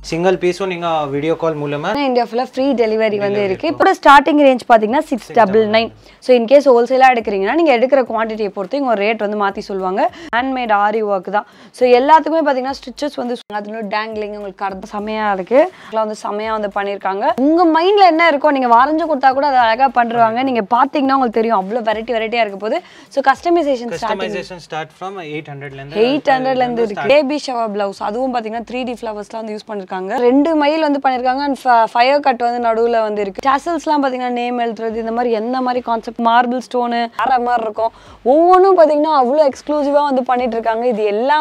single பீஸும் நீங்க video call மூலமா இந்தியா ஃபுல்லாக ஃப்ரீ டெலிவரி வந்து இருக்கு இப்போ ஸ்டார்டிங் ரேஞ்ச் பார்த்தீங்கன்னா six double nine so in case ஹோல்சேலாக எடுக்கிறீங்கன்னா நீங்கள் எடுக்கிற குவான்டிட்டியை பொறுத்து இவங்க ரேட் வந்து மாற்றி சொல்லுவாங்க ஹேண்ட்மேட் ஆரி ஒர்க் தான் ஸோ எல்லாத்துக்குமே பார்த்தீங்கன்னா ஸ்டிச்சஸ் வந்து அதில் டேங்லிங் உங்களுக்கு கரெக்ட் செமையாக இருக்கு அதெல்லாம் வந்து செமையாக வந்து பண்ணியிருக்காங்க உங்கள் மைண்டில் என்ன இருக்கோ நீங்கள் வரைஞ்சு கொடுத்தா கூட அதை அழகாக பண்ணுறாங்க நீங்கள் பார்த்தீங்கன்னா உங்களுக்கு தெரியும் அவ்வளோ வெரைட்டி வெரைட்டியாக இருக்க போது so customisation starting customisation start from eight ஹண்ட்ரட்ல இருந்து எயிட் ஹண்ட்ரட்ல இருந்து இருக்கு பேபி ஷவர் பிளவுஸ் அதுவும் பாத்தீங்கன்னா த்ரீ டி ஃபிளவர்ஸ்லாம் வந்து யூஸ் பண்ணிருக்காங்க ரெண்டு மைல் வந்து பண்ணிருக்காங்க அண்ட் ஃபயர் கட் வந்து நடுவுல வந்து இருக்கு டசல்ஸ்லாம் பாத்தீங்கன்னா நேம் எழுதுறது இந்த மாதிரி எந்த மாதிரி கான்செப்ட் மார்பிள் ஸ்டோனு வேற மாதிரி இருக்கும் ஒவ்வொன்றும் பாத்தீங்கன்னா அவ்வளோ எக்ஸ்க்ளூசிவா வந்து பண்ணிட்டு இருக்காங்க இது எல்லாம்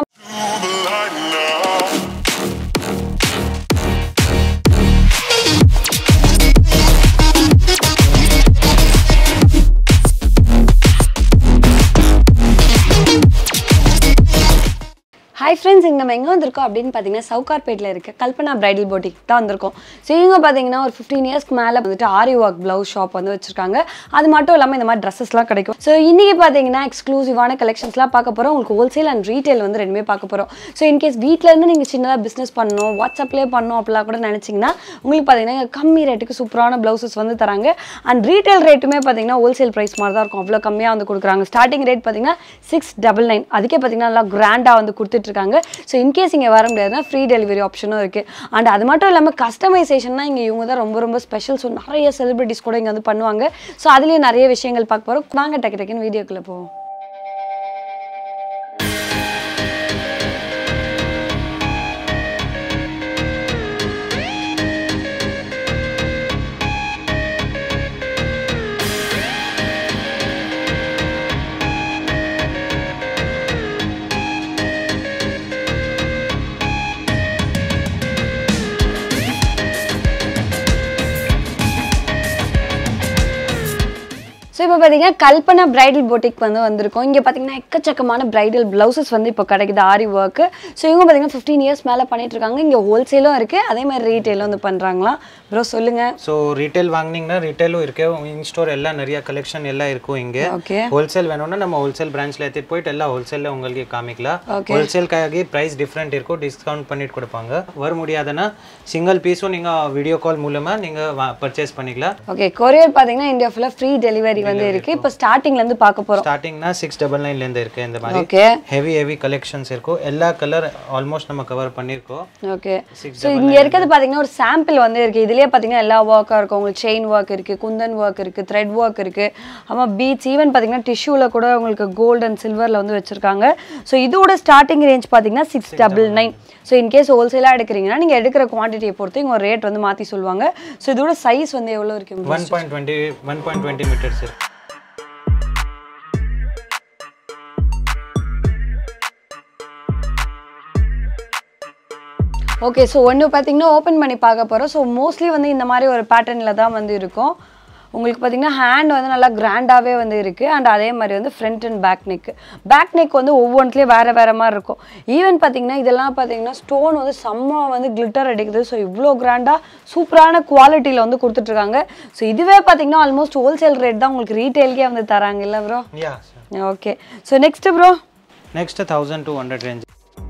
ஹாய் ஃப்ரெண்ட்ஸ் இங்கே நம்ம எங்கே வந்திருக்கோம் அப்படின்னு பார்த்தீங்கன்னா சவுகார்பேட்டில் இருக்க கல்பனா பிரைடல் போட்டிக் தான் வந்திருக்கோம் ஸோ இவங்க பார்த்தீங்கன்னா ஒரு ஃபிஃப்டீன் இயர்ஸ்க்கு மேலே வந்துட்டு ஆரி ஒர்க் ப்ளவுஸ் ஷாப் வந்து வச்சிருக்காங்க அது மட்டும் இல்லாமல் இந்த மாதிரி ட்ரெஸ்ஸஸ்லாம் கிடைக்கும் ஸோ இன்றைக்கி பார்த்தீங்கன்னா எக்ஸ்க்ளூசிவான கலெக்ஷன்ஸ்லாம் பார்க்க போகிறோம் உங்களுக்கு ஹோல்சேல் அண்ட் ரீட்டைல் வந்து ரெண்டுமே பார்க்க போகிறோம் ஸோ இன்கேஸ் வீட்டிலேருந்து நீங்கள் சின்னதாக பிஸ்னஸ் பண்ணணும் வாட்ஸ்அப்லேயே பண்ணணும் அப்படிலாம் கூட நினச்சிங்கன்னா உங்களுக்கு பார்த்தீங்கன்னா கம்மி ரேட்டுக்கு சூப்பரான ப்ளவுசஸ் வந்து தராங்க அண்ட் ரீட்டைல் ரேட்டுமே பார்த்தீங்கன்னா ஹோல்சேல் ப்ரைஸ் மாதிரி தான் இருக்கும் அவ்வளோ கம்மியாக வந்து கொடுக்குறாங்க ஸ்டார்டிங் ரேட் பார்த்தீங்கன்னா சிக்ஸ் டபுள் நைன் அதுக்கே பார்த்தீங்கன்னா நல்லா கிராண்டாக வந்து கொடுத்துட்ருக்காங்க ஸோ இன்கேஸ் இங்கே வர முடியாதுன்னா ஃப்ரீ டெலிவரி ஆப்ஷனும் இருக்குது அண்ட் அது மட்டும் இல்லாமல் கஸ்டமைசேஷன்னா இங்கே இவங்க தான் ரொம்ப ரொம்ப ஸ்பெஷல் ஸோ நிறைய செலிபிரிட்டிஸ் கூட இங்கே வந்து பண்ணுவாங்க ஸோ அதுலேயும் நிறைய விஷயங்கள் பார்க்க போகிறோம் வாங்க டக்கு டக்குன்னு வீடியோக்குள்ளே போவோம் ஸோ இப்போ பார்த்தீங்கன்னா கல்பனா பிரைடல் போட்டிக் வந்து வந்திருக்கோம் இங்கே பார்த்தீங்கன்னா எக்கச்சக்கமான பிரைடல் ப்ளவுசஸ் வந்து இப்போ கிடைக்குது ஆரி ஒர்க்கு ஸோ இவங்க பார்த்தீங்கன்னா ஃபிஃப்டீன் இயர்ஸ் மேலே பண்ணிட்டு இருக்காங்க இங்கே ஹோல்சேலும் இருக்குது அதே மாதிரி ரீட்டெயிலும் வந்து பண்ணுறாங்களாம் ப்ரோ சொல்லுங்கள் ஸோ ரீட்டைல் வாங்குனீங்கன்னா ரீட்டைலும் இருக்கு இன் ஸ்டோர் எல்லாம் நிறைய கலெக்ஷன் எல்லாம் இருக்கும் இங்க ஓகே ஹோல்சேல் வேணும்னா நம்ம ஹோல்சேல் பிரான்ச்ல எடுத்துட்டு போயிட்டு எல்லாம் ஹோல்சேல்ல உங்களுக்கு காமிக்கலாம் ஹோல்சேல்காக பிரைஸ் டிஃப்ரெண்ட் இருக்கும் டிஸ்கவுண்ட் பண்ணிட்டு கொடுப்பாங்க வர முடியாதுன்னா சிங்கிள் பீஸும் நீங்க வீடியோ கால் மூலமா நீங்க பர்ச்சேஸ் பண்ணிக்கலாம் ஓகே கொரியர் பார்த்தீங்கன்னா இந்தியா ஃபுல்லாக ஃப்ரீ டெலிவரி வந்து இருக்குது இப்போ ஸ்டார்டிங்லேருந்து பார்க்க போகிறோம் ஸ்டார்டிங்னா சிக்ஸ் டபுள் நைன்ல இருந்து இருக்கு இந்த மாதிரி ஓகே ஹெவி ஹெவி கலெக்ஷன்ஸ் இருக்கும் எல்லா கலர் ஆல்மோஸ்ட் நம்ம கவர் பண்ணியிருக்கோம் ஓகே ஸோ இங்கே இருக்கிறது பார்த்தீங்கன்னா ஒரு சாம்பிள் வந்து இருக்குது இதுலேயே பார்த்தீங்கன்னா எல்லா ஒர்க்காக இருக்கும் உங்களுக்கு செயின் ஒர்க் இருக்குது குந்தன் ஒர்க் இருக்குது த்ரெட் ஒர்க் இருக்குது ஆமாம் பீட்ஸ் ஈவன் பார்த்தீங்கன்னா டிஷ்யூவில் கூட உங்களுக்கு கோல்டு அண்ட் சில்வரில் வந்து வச்சுருக்காங்க ஸோ இதோட ஸ்டார்டிங் ரேஞ்ச் பார்த்தீங்கன்னா six double nine so in case ஹோல்சேலாக எடுக்கிறீங்கன்னா நீங்கள் எடுக்கிற குவான்டிட்டியை பொறுத்து இவங்க ரேட் வந்து மாற்றி சொல்லுவாங்க ஸோ இதோட சைஸ் வந்து எவ்வளோ இருக்கு one point twenty one point twenty metres இருக்கு ஓகே ஸோ ஒன்று பார்த்தீங்கன்னா ஓப்பன் பண்ணி பார்க்க போகிறோம் ஸோ மோஸ்ட்லி வந்து இந்த மாதிரி ஒரு பேட்டர்னில் தான் வந்து இருக்கும் உங்களுக்கு பார்த்தீங்கன்னா ஹேண்ட் வந்து நல்லா கிராண்டாகவே வந்து இருக்குது அண்ட் அதே மாதிரி வந்து front and back neck back neck வந்து ஒவ்வொன்றுலேயும் வேறு வேறு மாதிரி இருக்கும் ஈவன் பார்த்தீங்கன்னா இதெல்லாம் பார்த்தீங்கன்னா ஸ்டோன் வந்து செம்ம வந்து கிளிட்டர் அடிக்குது ஸோ இவ்வளோ கிராண்டாக சூப்பரான குவாலிட்டியில் வந்து கொடுத்துட்ருக்காங்க ஸோ இதுவே பார்த்தீங்கன்னா ஆல்மோஸ்ட் ஹோல்சேல் ரேட் தான் உங்களுக்கு ரீட்டெயில்கே வந்து தராங்க இல்லை bro yeah okay so next bro next thousand two hundred range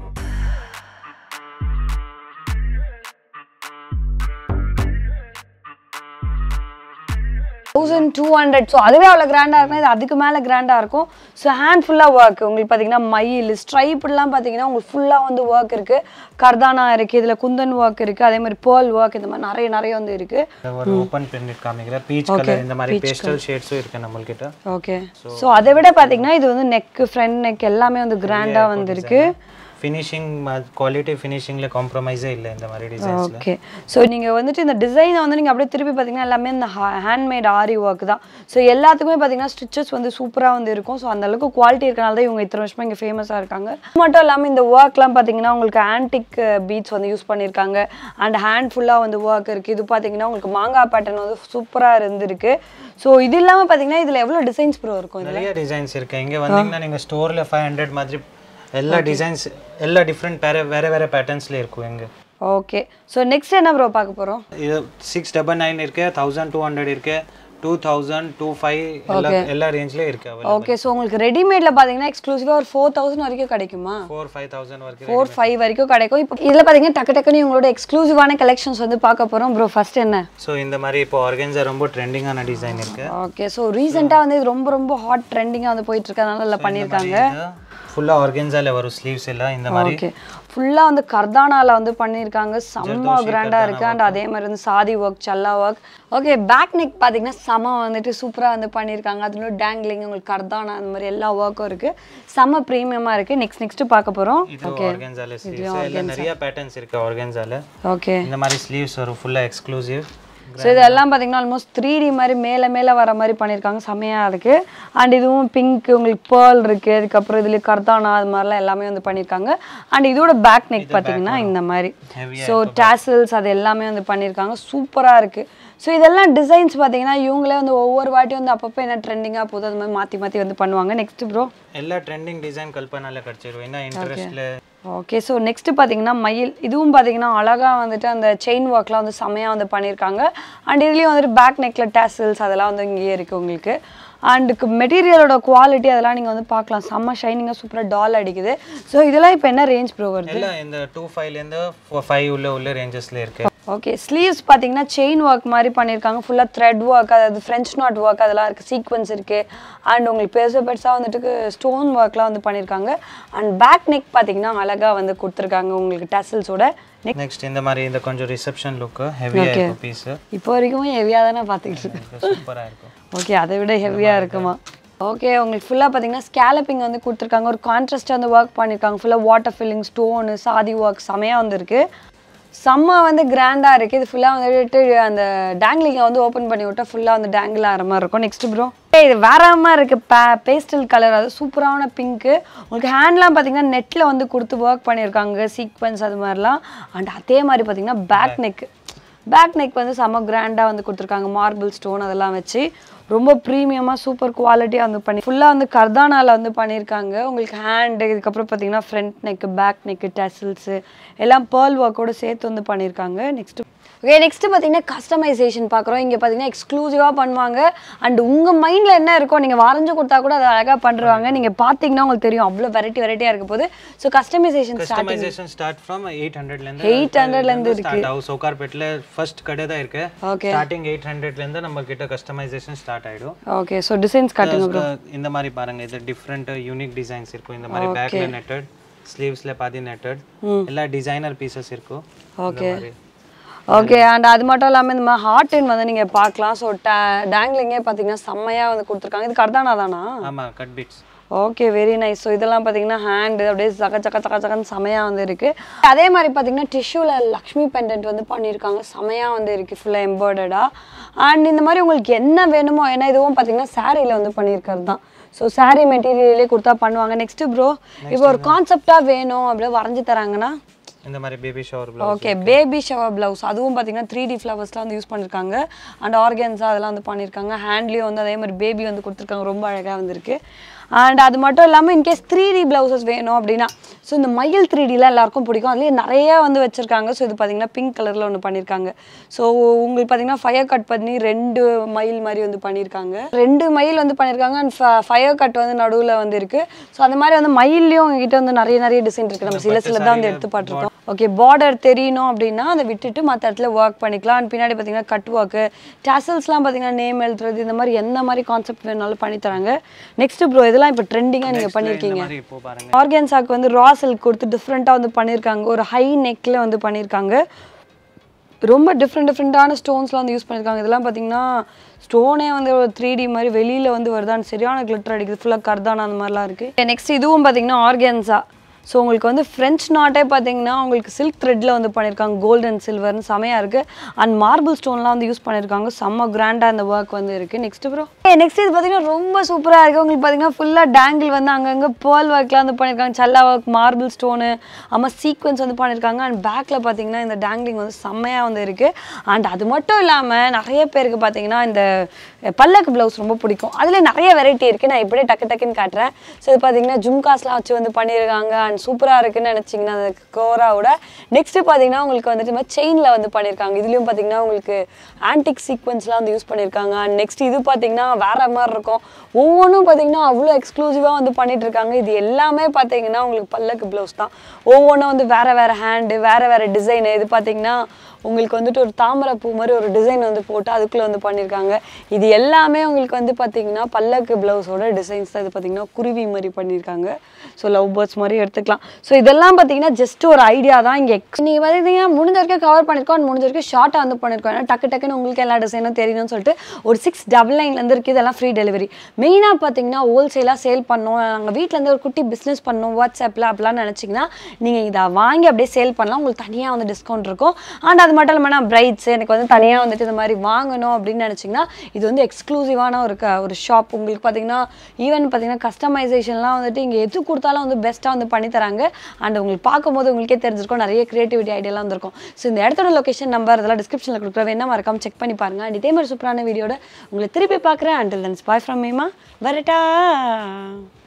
thousand two hundred so அதுவே அவ்வளோ கிராண்டாக இருக்கும் இது அதுக்கு மேலே கிராண்டாக இருக்கும் ஸோ ஹேண்ட் ஃபுல்லாக ஒர்க் உங்களுக்கு பார்த்தீங்கன்னா மயில் ஸ்ட்ரைப்லாம் பார்த்தீங்கன்னா உங்களுக்கு ஃபுல்லாக வந்து ஒர்க் இருக்குது கர்தானா இருக்குது இதில் குந்தன் ஒர்க் இருக்குது அதே மாதிரி பேர்ல் ஒர்க் இந்த மாதிரி நிறைய நிறைய வந்து இருக்குது ஒரு ஓப்பன் பிரிண்ட் காமிக்கிறேன் பீச் கலர் இந்த மாதிரி பேஸ்டல் ஷேட்ஸும் இருக்கு நம்மள்கிட்ட ஓகே ஸோ அதை விட பார்த்தீங்கன்னா இது வந்து நெக்கு ஃப்ரண்ட் நெக் எல்லாமே வந்து கிராண்டாக வந்துருக்கு ஃபினிஷிங் குவாலிட்டி ஃபினிஷிங்கில் காம்ப்ரமைஸே இல்லை இந்த மாதிரி டிசைன்ஸில் ஓகே ஸோ நீங்கள் வந்துட்டு இந்த டிசைனை வந்து நீங்கள் அப்படியே திருப்பி பார்த்தீங்கன்னா எல்லாமே இந்த ஹேண்ட்மேட் ஆரி ஒர்க் தான் ஸோ எல்லாத்துக்குமே பார்த்தீங்கன்னா ஸ்டிச்சஸ் வந்து சூப்பராக வந்து இருக்கும் ஸோ அந்த அளவுக்கு குவாலிட்டி இருக்கனால தான் இவங்க இத்தனை வருஷமா இங்கே ஃபேமஸாக இருக்காங்க அது மட்டும் இல்லாமல் இந்த ஒர்க்லாம் பார்த்தீங்கன்னா உங்களுக்கு ஆன்டிக் பீட்ஸ் வந்து யூஸ் பண்ணியிருக்காங்க அண்ட் ஹேண்ட் ஃபுல்லாக வந்து ஒர்க் இருக்குது இது பார்த்தீங்கன்னா உங்களுக்கு மாங்காய் பேட்டர்ன் வந்து சூப்பராக இருந்திருக்கு ஸோ இது இல்லாமல் பார்த்தீங்கன்னா இதில் எவ்வளோ டிசைன்ஸ் ப்ரோ இருக்கும் இது நிறைய டிசைன்ஸ் இருக்கு இங்கே வந்தீங்கன்னா நீங்கள் ஸ்டோரில் ஃபைவ் ஹண்ட்ரட் மாதிரி எல்லா டிசைன்ஸ் எல்லா டிஃப்ரெண்ட் வேற வேற வேற பேட்டர்ன்ஸ்ல இருக்கும் இங்கே ஓகே ஸோ நெக்ஸ்ட் என்ன ப்ரோ பார்க்க போகிறோம் இது சிக்ஸ் டபுள் நைன் இருக்கு தௌசண்ட் டூ ஹண்ட்ரட் இருக்கு டூ தௌசண்ட் டூ ஃபைவ் எல்லா எல்லா ரேஞ்ச்லேயும் இருக்கு அவைலபிள் ஓகே ஸோ உங்களுக்கு ரெடிமேட்ல பார்த்தீங்கன்னா எக்ஸ்க்ளூசிவாக ஒரு ஃபோர் தௌசண்ட் வரைக்கும் கிடைக்குமா ஃபோர் ஃபைவ் தௌசண்ட் வரைக்கும் ஃபோர் ஃபைவ் வரைக்கும் கிடைக்கும் இப்போ இதில் பார்த்தீங்கன்னா டக்கு டக்குன்னு உங்களோட எக்ஸ்க்ளூசிவான கலெக்ஷன்ஸ் வந்து பார்க்க போகிறோம் ப்ரோ ஃபர்ஸ்ட் என்ன ஸோ இந்த மாதிரி இப்போ ஆர்கன்ஸா ரொம்ப ட்ரெண்டிங்கான டிசைன் இருக்கு ஓகே ஸோ ரீசெண்டாக வந்து இது ரொம்ப ரொம்ப ஹாட் ட்ரெண்டிங்காக வந்து போயிட்டு இருக்கறதுனால இல்லை பண்ணியிருக்காங்க ஃபுல்லாக ஆர்கன்ஸால வரும் ஸ்லீவ்ஸ் எல்லாம் இந்த மாதிரி ஓகே ஃபுல்லாக வந்து கர்தானால வந்து பண்ணியிருக்காங்க செம்ம கிராண்டாக இருக்கு அண்ட் அதே மாதிரி வந்து சாதி ஒர்க் சல்லா ஒர்க் ஓகே பேக் நெக் பார்த்தீங்கன்னா செம வந்துட்டு சூப்பராக வந்து பண்ணியிருக்காங்க அதுல டேங்லிங் உங்களுக்கு கர்தானா அந்த மாதிரி எல்லா ஒர்க்கும் இருக்கு செம்ம ப்ரீமியமாக இருக்கு நெக்ஸ்ட் நெக்ஸ்ட் பார்க்க போகிறோம் இது ஆர்கன்ஸால ஸ்லீவ்ஸ் எல்லாம் நிறைய பேட்டர்ன்ஸ் இருக்கு ஆர்கன்ஸால ஓகே இந்த மாதிரி ஸ்லீவ்ஸ் வரும் ஃபுல்லாக எக்ஸ்க்ளூசிவ் ஸோ இதெல்லாம் பார்த்தீங்கன்னா ஆல்மோஸ்ட் த்ரீ டி மாதிரி மேலே மேலே வர மாதிரி பண்ணியிருக்காங்க செம்மையாக இருக்குது அண்ட் இதுவும் பிங்க் உங்களுக்கு பேர்ல் இருக்குது அதுக்கப்புறம் இதுல கர்தானா அது மாதிரிலாம் எல்லாமே வந்து பண்ணியிருக்காங்க அண்ட் இதோட பேக் நெக் பார்த்தீங்கன்னா இந்த மாதிரி ஹெவியாக ஸோ டேசல்ஸ் அது எல்லாமே வந்து பண்ணியிருக்காங்க சூப்பராக இருக்குது ஸோ இதெல்லாம் டிசைன்ஸ் பார்த்தீங்கன்னா இவங்களே வந்து ஒவ்வொரு வாட்டியும் வந்து அப்பப்போ என்ன ட்ரெண்டிங்காக போகுது அது மாதிரி மாற்றி மாற்றி வந்து பண்ணுவாங்க நெக்ஸ்ட் ப்ரோ எல்லா ட்ரெண்டிங் டிசைன் கல்பனால கிடச்சிரும் என்ன இன்ட்ரெஸ்ட்ல ஓகே ஸோ நெக்ஸ்ட் பார்த்தீங்கன்னா மயில் இதுவும் பார்த்தீங்கன்னா அழகாக வந்துட்டு அந்த செயின் ஒர்க்லாம் வந்து செம்மையாக வந்து பண்ணியிருக்காங்க அண்ட் இதுலேயும் வந்துட்டு பேக் நெக்கில் டேசல்ஸ் அதெல்லாம் வந்து இங்கேயே இருக்குது உங்களுக்கு அண்டுக்கு மெட்டீரியலோட குவாலிட்டி அதெல்லாம் நீங்கள் வந்து பார்க்கலாம் செம்ம ஷைனிங்காக சூப்பராக டால் அடிக்குது ஸோ இதெல்லாம் இப்போ என்ன ரேஞ்ச் ப்ரோ வருது எல்லாம் இந்த டூ ஃபைவ்லேருந்து ஃபைவ் உள்ள உள்ள ரேஞ்சஸ்ல இருக்கு ஓகே ஸ்லீவ்ஸ் பார்த்தீங்கன்னா செயின் ஒர்க் மாதிரி பண்ணியிருக்காங்க ஃபுல்லாக த்ரெட் ஒர்க் அதாவது ஃப்ரெஞ்ச் நாட் ஒர்க் அதெல்லாம் இருக்குது சீக்வன்ஸ் இருக்குது அண்ட் உங்களுக்கு பெருசு பெருசாக வந்துட்டு ஸ்டோன் ஒர்க்லாம் வந்து பண்ணியிருக்காங்க அண்ட் பேக் நெக் பார்த்தீங்கன்னா அழகாக வந்து கொடுத்துருக்காங்க உங்களுக்கு டசல்ஸோட நெக் நெக்ஸ்ட் இந்த மாதிரி இந்த கொஞ்சம் ரிசப்ஷன் லுக்கு ஹெவியாக இருக்கும் பீஸு இப்போ வரைக்கும் ஹெவியாக தானே பார்த்துக்கிட்டு இருக்கேன் சூப்பராக இருக்கும் ஓகே அதை விட ஹெவியாக இருக்குமா ஓகே உங்களுக்கு ஃபுல்லாக பார்த்தீங்கன்னா ஸ்கேலப்பிங் வந்து கொடுத்துருக்காங்க ஒரு கான்ட்ராஸ்டாக வந்து ஒர்க் பண்ணியிருக்காங்க ஃபுல்லாக வாட்டர் ஃபில்லிங் ஸ்டோனு சாதி ஒர்க் செமையாக வந்துருக்கு செம்ம வந்து கிராண்டாக இருக்குது இது ஃபுல்லாக வந்துட்டு அந்த டேங்லிங்கை வந்து ஓப்பன் பண்ணி விட்டா ஃபுல்லாக வந்து டேங்கிள் ஆகிற மாதிரி இருக்கும் நெக்ஸ்ட் ப்ரோ இது வேற மாதிரி இருக்குது பே பேஸ்டல் கலர் அது சூப்பரான பிங்க்கு உங்களுக்கு ஹேண்ட்லாம் பார்த்தீங்கன்னா நெட்டில் வந்து கொடுத்து ஒர்க் பண்ணியிருக்காங்க சீக்வன்ஸ் அது மாதிரிலாம் அண்ட் அதே மாதிரி பார்த்தீங்கன்னா பேக் நெக்கு பேக் நெக் வந்து செம்ம கிராண்டாக வந்து கொடுத்துருக்காங்க மார்பிள் ஸ்டோன் அதெல்லாம் வச்சு ரொம்ப ப்ரீமியமாக சூப்பர் குவாலிட்டியாக வந்து பண்ணி ஃபுல்லாக வந்து கர்தானால வந்து பண்ணியிருக்காங்க உங்களுக்கு ஹேண்டு இதுக்கப்புறம் பார்த்தீங்கன்னா front neck back neck tassels எல்லாம் பேர்ல் ஒர்க்கோட சேர்த்து வந்து பண்ணியிருக்காங்க நெக்ஸ்ட் ஓகே நெக்ஸ்ட் பார்த்தீங்கன்னா கஸ்டமைசேஷன் பார்க்குறோம் இங்கே பார்த்தீங்கன்னா எக்ஸ்க்ளூசிவாக பண்ணுவாங்க அண்ட் உங்கள் மைண்டில் என்ன இருக்கோ நீங்கள் வரைஞ்சு கொடுத்தா கூட அதை அழகாக பண்ணுறாங்க நீங்கள் பார்த்தீங்கன்னா உங்களுக்கு தெரியும் அவ்வளோ வெரைட்டி வெரைட்டியாக இருக்க போது so customisation start customisation start from eight ஹண்ட்ரட்லேருந்து எயிட் ஹண்ட்ரட்லேருந்து ஸ்டார்ட் ஆகும் சோகார்பேட்டில் ஃபர்ஸ்ட் கடை தான் இருக்கு ஓகே ஸ்டார்டிங் எயிட் ஹண்ட்ரட்லேருந்து நம்ம கிட்ட கஸ்டமைசேஷன் ஸ்டார்ட் ஆயிடும் ஓகே ஸோ டிசைன்ஸ் காட்டுங்க ப்ரோ இந்த மாதிரி பாருங்க இது டிஃப்ரெண்ட் யூனிக் டிசைன்ஸ் இருக்கும் இந்த மாதிரி பேக்ல நெட்டட் ஸ்லீவ்ஸ்ல பாதி நெட்டட் எல்லா டிசைனர் பீசஸ் இருக்கும் ஓகே ஓகே அண்ட் அது மட்டும் இல்லாமல் இந்த மாதிரி ஹார்டின் வந்து நீங்கள் பார்க்கலாம் ஸோ டேங்லிங்கே பார்த்தீங்கன்னா செம்மையாக வந்து கொடுத்துருக்காங்க இது கர்தானா தானா ஆமா cut beads okay very nice so இதெல்லாம் பார்த்தீங்கன்னா ஹேண்டு அப்படியே சக்க சக்க சக்க சக்கன்னு செமையாக வந்து இருக்குது அதே மாதிரி பார்த்தீங்கன்னா டிஷ்யூவில் லக்ஷ்மி பெண்டன்ட் வந்து பண்ணியிருக்காங்க செமையாக வந்து இருக்குது ஃபுல்லாக எம்ப்ராய்டர்டாக அண்ட் இந்த மாதிரி உங்களுக்கு என்ன வேணுமோ ஏன்னா இதுவும் பார்த்தீங்கன்னா சாரியில் வந்து பண்ணியிருக்கிறது தான் ஸோ சாரீ மெட்டீரியலே கொடுத்தா பண்ணுவாங்க நெக்ஸ்ட்டு ப்ரோ இப்போ ஒரு கான்செப்டாக வேணும் அப்படியே வரைஞ்சி தராங்கன்னா இந்த மாதிரி baby shower blouse okay baby shower blouse அதுவும் பார்த்தீங்கன்னா த்ரீ டி ஃப்ளவர்ஸ்லாம் வந்து யூஸ் பண்ணியிருக்காங்க அண்ட் ஆர்கன்ஸா அதெல்லாம் வந்து பண்ணியிருக்காங்க ஹேண்ட்லேயும் வந்து அதே மாதிரி பேபி வந்து கொடுத்துருக்காங்க ரொம்ப அழகாக வந்திருக்கு அண்ட் அது மட்டும் இல்லாமல் இன்கேஸ் த்ரீ டி ப்ளவுசஸ் வேணும் அப்படின்னா ஸோ இந்த மயில் த்ரீ டிலாம் எல்லாருக்கும் பிடிக்கும் அதுலேயே நிறைய வந்து வச்சுருக்காங்க ஸோ இது பார்த்தீங்கன்னா பிங்க் கலரில் ஒன்று பண்ணியிருக்காங்க ஸோ உங்களுக்கு பார்த்தீங்கன்னா ஃபயர் கட் பண்ணி ரெண்டு மயில் மாதிரி வந்து பண்ணியிருக்காங்க ரெண்டு மயில் வந்து பண்ணியிருக்காங்க அண்ட் ஃபயர் கட் வந்து நடுவில் வந்து இருக்குது ஸோ அந்த மாதிரி வந்து மயில்லையும் உங்ககிட்ட வந்து நிறைய நிறைய டிசைன் இருக்குது நம்ம சில சில தான் வந்து எடுத்து பார்த்துருக்கோம் ஓகே பார்டர் தெரியணும் அப்படின்னா அதை விட்டுட்டு மற்ற இடத்துல ஒர்க் பண்ணிக்கலாம் அண்ட் பின்னாடி பார்த்தீங்கன்னா கட் ஒர்க்கு டேசல்ஸ்லாம் பார்த்தீங்கன்னா நேம் எழுதுறது இந்த மாதிரி எந்த மாதிரி கான்செப்ட் வேணாலும் பண்ணி தராங்க நெக்ஸ்ட் ப்ரோ இதெல்லாம் இப்போ ட்ரெண்டிங்காக நீங்கள் இந்த பண்ணியிருக்கீங்க மாதிரி இப்போ பாருங்க ஆர்கன்ஸாக்கு வந்து ரா சில்க் கொடுத்து டிஃப்ரெண்ட்டாக வந்து பண்ணியிருக்காங்க ஒரு ஹை நெக்கில் வந்து பண்ணியிருக்காங்க ரொம்ப டிஃப்ரெண்ட் டிஃப்ரெண்ட்டான ஸ்டோன்ஸ்லாம் வந்து யூஸ் பண்ணியிருக்காங்க இதெல்லாம் பார்த்தீங்கன்னா ஸ்டோனே வந்து ஒரு த்ரீ டி மாதிரி வெளியில் வந்து வருதான்னு சரியான கிளிட்டர் அடிக்குது ஃபுல்லாக கர்தானா அந்த மாதிரிலாம் இருக்குது நெக்ஸ்ட் இதுவும் பார்த்தீங்கன்னா ஆர்கன்ஸா ஸோ உங்களுக்கு வந்து ஃப்ரெஞ்ச் நாட்டே பார்த்தீங்கன்னா உங்களுக்கு சில்க் த்ரெட்டில் வந்து பண்ணியிருக்காங்க கோல்டு அண்ட் சில்வர்னு செமையாக இருக்குது அண்ட் மார்பிள் ஸ்டோன்லாம் வந்து யூஸ் பண்ணியிருக்காங்க செம்ம கிராண்டாக அந்த ஒர்க் வந்து இருக்குது நெக்ஸ்ட் ப்ரோ நெக்ஸ்ட் இது பார்த்தீங்கன்னா ரொம்ப சூப்பராக இருக்குது உங்களுக்கு பார்த்தீங்கன்னா ஃபுல்லாக டேங்கிள் வந்து அங்கங்கே பேர்ல் ஒர்க்லாம் வந்து பண்ணியிருக்காங்க சல்லா ஒர்க் மார்பிள் ஸ்டோனு ஆமாம் சீக்வன்ஸ் வந்து பண்ணியிருக்காங்க அண்ட் பேக்கில் பார்த்தீங்கன்னா இந்த டேங்கிளிங் வந்து செம்மையாக வந்து இருக்குது அண்ட் அது மட்டும் இல்லாமல் நிறைய பேருக்கு பார்த்தீங்கன்னா இந்த பல்லக்கு ப்ளவுஸ் ரொம்ப பிடிக்கும் அதில் நிறைய வெரைட்டி இருக்குது நான் இப்படியே டக்கு டக்குன்னு காட்டுறேன் ஸோ இது பார்த்தீங்கன்னா ஜும்காஸ்லாம் வச்சு வந்து பண்ணியிருக்காங்க அண்ட் அண்ட் சூப்பராக இருக்குன்னு நினச்சிங்கன்னா அந்த கோராவோட நெக்ஸ்ட் பார்த்தீங்கன்னா உங்களுக்கு வந்துட்டு இந்த மாதிரி செயினில் வந்து பண்ணியிருக்காங்க இதுலேயும் பார்த்தீங்கன்னா உங்களுக்கு ஆன்டிக் சீக்வன்ஸ்லாம் வந்து யூஸ் பண்ணியிருக்காங்க அண்ட் நெக்ஸ்ட் இது பார்த்தீங்கன்னா வேற மாதிரி இருக்கும் ஒவ்வொன்றும் பார்த்தீங்கன்னா அவ்வளோ எக்ஸ்க்ளூசிவாக வந்து பண்ணிட்டு இருக்காங்க இது எல்லாமே பார்த்தீங்கன்னா உங்களுக்கு பல்லக்கு ப்ளவுஸ் தான் ஒவ்வொன்றும் வந்து வேற வேற ஹேண்டு வேற வேற டிசைனு இது பார்த்தீங்கன்னா உங்களுக்கு வந்துட்டு ஒரு தாமரை பூ மாதிரி ஒரு டிசைன் வந்து போட்டு அதுக்குள்ளே வந்து பண்ணியிருக்காங்க இது எல்லாமே உங்களுக்கு வந்து பார்த்தீங்கன்னா பல்லக்கு ப்ளவுஸோட டிசைன்ஸ் தான் இது பார்த்தீங்கன்னா குருவி மாதிரி பண்ணியிருக்காங்க ஸோ லவ் பேர்ட்ஸ் மாதிரி எடுத்துக்கலாம் ஸோ இதெல்லாம் பார்த்தீங்கன்னா ஜஸ்ட் ஒரு ஐடியா தான் இங்கே நீங்கள் பார்த்தீங்கன்னா முடிஞ்ச வரைக்கும் கவர் பண்ணியிருக்கோம் and முடிஞ்ச வரைக்கும் ஷார்ட்டாக வந்து பண்ணியிருக்கோம் ஏன்னா டக்கு டக்குன்னு உங்களுக்கு எல்லா டிசைனும் தெரியணும்னு சொல்லிட்டு ஒரு சிக்ஸ் டபுள் நைன்லேருந்து இருக்குது இதெல்லாம் ஃப்ரீ டெலிவரி மெயினாக பார்த்தீங்கன்னா ஹோல்சேலாக சேல் பண்ணோம் நாங்கள் வீட்டிலேருந்து ஒரு குட்டி பிஸ்னஸ் பண்ணோம் வாட்ஸ்அப்பில் அப்படிலாம் நினச்சிங்கன்னா நீங்கள் இதை வாங்கி அப்படியே சேல் பண்ணலாம் உங்களுக்கு தனியாக வந்து டிஸ்கவுண்ட் இருக்கும் அண்ட் அது மட்டும் இல்லாமல் நான் பிரைட்ஸ் எனக்கு வந்து தனியாக வந்துட்டு இந்த மாதிரி வாங்கணும் அப்படின்னு நினச்சிங்கன்னா இது வந்து எக்ஸ்க்ளூசிவான ஒரு க ஒரு ஷாப் உங்களுக்கு பார்த்தீங்கன்னா ஈவன் பார்த்தீங்கன்னா கஸ்டமைசேஷன்லாம் வந்துட்டு இங்கே எது கொடுத்தாலும் வந்து பெஸ்ட்டாக வந்து பண்ணி தராங்க அண்ட் உங்களுக்கு பார்க்கும்போது உங்களுக்கே தெரிஞ்சிருக்கும் நிறைய கிரியேட்டிவிட்டி ஐடியாலாம் வந்திருக்கும் ஸோ இந்த இடத்தோட லொகேஷன் நம்பர் இதெல்லாம் டிஸ்கிரிப்ஷனில் கொடுக்குறேன் வேணா மறக்காம செக் பண்ணி பாருங்க அண்ட் இதே மாதிரி சூப்பரான வீடியோட உங்களை திருப்பி பார்க்குறேன் அண்டில் தன்ஸ் பாய் ஃப்ரம் மீமா வரட்டா